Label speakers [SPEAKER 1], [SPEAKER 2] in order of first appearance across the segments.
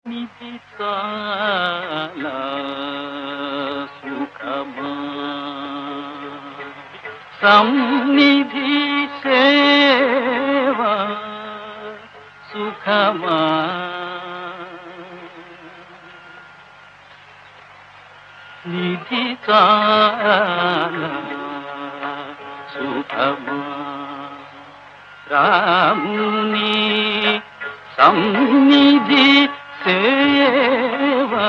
[SPEAKER 1] నిధి చాలా సుఖమా సన్నిధి సేవా సుఖమా నిధి చాలా సుఖమా రాముని సన్నిధి సేవ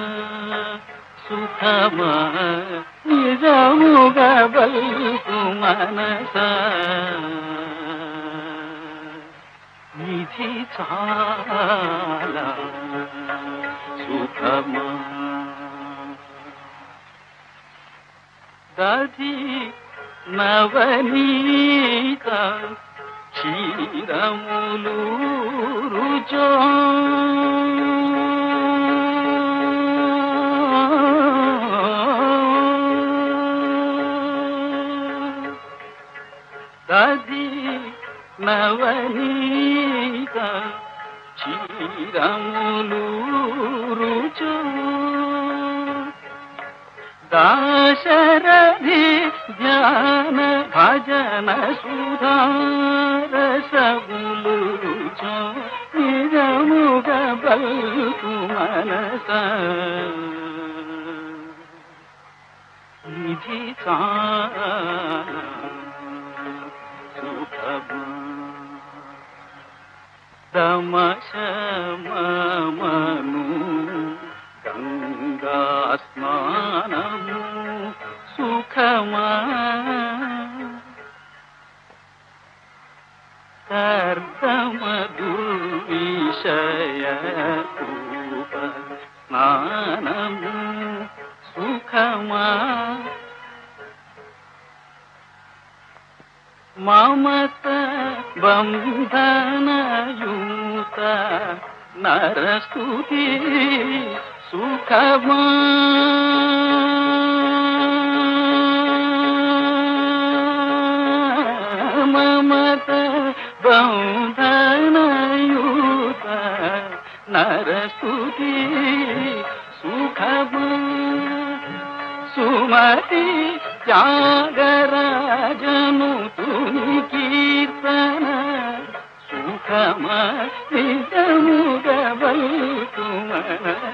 [SPEAKER 1] సుఖమా నిజముగా బల్కు మనస నిధి చాలా సుఖమా దధి నవనీత క్షీరములు రుచో దధి నవనీత క్షీరములు రుచో దాశరథి ధ్యాన భజన సుధారసములు నిజముగ బల్కు మనస నిధి చాలా సుఖమా దమశమను గంగా స్నానము సుఖమా కర్దమదుర్విషయ స్నానము సుఖమా మమత బంధనయూత నరస్తుతి సుఖమా మమత బంధనయూత నరస్తుతి సుఖమా సుమతి త్యాగరాజను తుని కీర్తన సుఖమ నిజముగ బల్కు మనస